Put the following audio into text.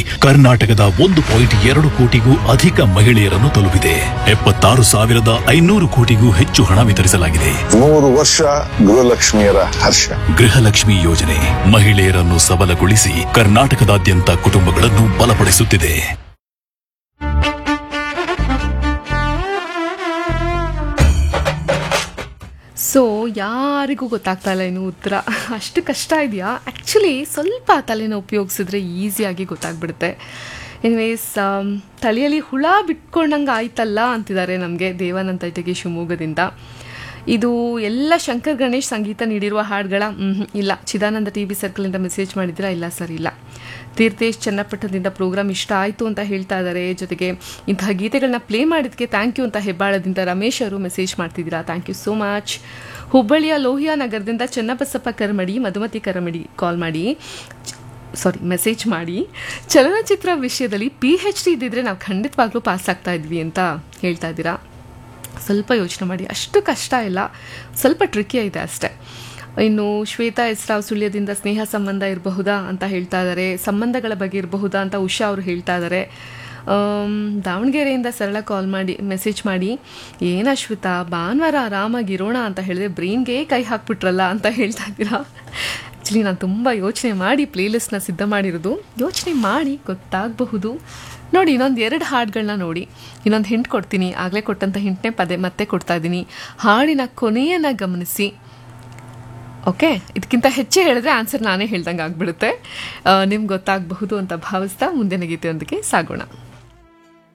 ಕರ್ನಾಟಕದ ಒಂದು ಪಾಯಿಂಟ್ ಎರಡು ಕೋಟಿಗೂ ಅಧಿಕ ಮಹಿಳೆಯರನ್ನು ತಲುಪಿದೆ ಎಪ್ಪತ್ತಾರು ಸಾವಿರದ ಐನೂರು ಕೋಟಿಗೂ ಹೆಚ್ಚು ಹಣ ವಿತರಿಸಲಾಗಿದೆ ನೂರು ವರ್ಷ ಗೃಹಲಕ್ಷ್ಮಿಯರ ಹರ್ಷ ಗೃಹಲಕ್ಷ್ಮಿ ಯೋಜನೆ ಮಹಿಳೆಯರನ್ನು ಸಬಲಗೊಳಿಸಿ ಕರ್ನಾಟಕದಾದ್ಯಂತ ಕುಟುಂಬಗಳನ್ನು ಬಲಪಡಿಸುತ್ತಿದೆ ಸೊ ಯಾರಿಗೂ ಗೊತ್ತಾಗ್ತಾ ಇಲ್ಲ ಇನ್ನು ಉತ್ತರ ಅಷ್ಟು ಕಷ್ಟ ಇದೆಯಾ ಆ್ಯಕ್ಚುಲಿ ಸ್ವಲ್ಪ ತಲೆನ ಉಪಯೋಗಿಸಿದ್ರೆ ಈಸಿಯಾಗಿ ಗೊತ್ತಾಗ್ಬಿಡುತ್ತೆ ಎನಿವೇಸ್ ತಲೆಯಲ್ಲಿ ಹುಳ ಬಿಟ್ಕೊಂಡಂಗೆ ಆಯ್ತಲ್ಲ ಅಂತಿದ್ದಾರೆ ನಮಗೆ ದೇವಾನಂದ ಐಟಗಿ ಶಿವಮೊಗ್ಗದಿಂದ ಇದು ಎಲ್ಲ ಶಂಕರ್ ಗಣೇಶ್ ಸಂಗೀತ ನೀಡಿರುವ ಹಾಡುಗಳ ಮ್ಹೂ, ಇಲ್ಲ ಚಿದಾನಂದ ಟಿ ವಿ ಸರ್ಕಲಿಂದ ಮೆಸೇಜ್ ಮಾಡಿದ್ದೀರಾ ಇಲ್ಲ ಸರ್ ಇಲ್ಲ ತೀರ್ಥೇಶ್ ಚನ್ನಪಟ್ಟಣದಿಂದ ಪ್ರೋಗ್ರಾಮ್ ಇಷ್ಟ ಆಯಿತು ಅಂತ ಹೇಳ್ತಾ ಇದ್ದಾರೆ ಜೊತೆಗೆ ಇಂತಹ ಗೀತೆಗಳನ್ನ ಪ್ಲೇ ಮಾಡಿದ್ದಕ್ಕೆ ಥ್ಯಾಂಕ್ ಯು ಅಂತ ಹೆಬ್ಬಾಳದಿಂದ ರಮೇಶ್ ಅವರು ಮೆಸೇಜ್ ಮಾಡ್ತಿದ್ದೀರಾ ಥ್ಯಾಂಕ್ ಯು ಸೋ ಮಚ್ ಹುಬ್ಬಳ್ಳಿಯ ಲೋಹಿಯಾ ನಗರದಿಂದ ಚನ್ನಬಸಪ್ಪ ಕರಮಡಿ ಮಧುಮತಿ ಕರಮಡಿ ಕಾಲ್ ಮಾಡಿ ಸಾರಿ ಮೆಸೇಜ್ ಮಾಡಿ ಚಲನಚಿತ್ರ ವಿಷಯದಲ್ಲಿ ಪಿ ಎಚ್ ಡಿ ಇದ್ದಿದ್ರೆ ನಾವು ಖಂಡಿತವಾಗ್ಲೂ ಪಾಸ್ ಆಗ್ತಾ ಇದ್ವಿ ಅಂತ ಹೇಳ್ತಾ ಇದ್ದೀರಾ ಸ್ವಲ್ಪ ಯೋಚನೆ ಮಾಡಿ ಅಷ್ಟು ಕಷ್ಟ ಇಲ್ಲ ಸ್ವಲ್ಪ ಟ್ರಿಕಿ ಇದೆ ಅಷ್ಟೇ ಇನ್ನು ಶ್ವೇತಾ ಎಸ್ರಾವ್ ಸುಳ್ಯದಿಂದ ಸ್ನೇಹ ಸಂಬಂಧ ಇರಬಹುದಾ ಅಂತ ಹೇಳ್ತಾ ಇದ್ದಾರೆ ಸಂಬಂಧಗಳ ಬಗ್ಗೆ ಇರಬಹುದಾ ಅಂತ ಉಷಾ ಅವರು ಹೇಳ್ತಾ ಇದ್ದಾರೆ ಆಮ್, ದಾವಣಗೆರೆಯಿಂದ ಸರಳ ಕಾಲ್ ಮಾಡಿ ಮೆಸೇಜ್ ಮಾಡಿ ಏನು ಅಶ್ವಿತಾ ಭಾನುವಾರ ಆರಾಮಾಗಿರೋಣ ಅಂತ ಹೇಳಿದ್ರೆ ಬ್ರೈನ್ಗೆ ಕೈ ಹಾಕ್ಬಿಟ್ರಲ್ಲ ಅಂತ ಹೇಳ್ತಾ ಇದ್ದೀರಾ ಆ್ಯಕ್ಚುಲಿ ನಾನು ತುಂಬ ಯೋಚನೆ ಮಾಡಿ ಪ್ಲೇಲಿಸ್ಟ್ನ ಸಿದ್ಧ ಮಾಡಿರೋದು ಯೋಚನೆ ಮಾಡಿ ಗೊತ್ತಾಗಬಹುದು ನೋಡಿ ಇನ್ನೊಂದು ಎರಡು ಹಾಡುಗಳನ್ನ ನೋಡಿ ಇನ್ನೊಂದು ಹಿಂಟ್ ಕೊಡ್ತೀನಿ ಆಗಲೇ ಕೊಟ್ಟಂಥ ಹಿಂಟ್ನೇ ಪದೇ ಮತ್ತೆ ಕೊಡ್ತಾ ಇದ್ದೀನಿ ಹಾಡಿನ ಕೊನೆಯನ್ನು ಗಮನಿಸಿ ಓಕೆ ಇದಕ್ಕಿಂತ ಹೆಚ್ಚೇ ಹೇಳಿದ್ರೆ ಆನ್ಸರ್ ನಾನೇ ಹೇಳ್ದಂಗೆ ಆಗ್ಬಿಡುತ್ತೆ ನಿಮ್ಗೆ ಗೊತ್ತಾಗಬಹುದು ಅಂತ ಭಾವಿಸ್ತಾ ಮುಂದಿನ ಗೀತೆಯೊಂದಿಗೆ ಸಾಗೋಣ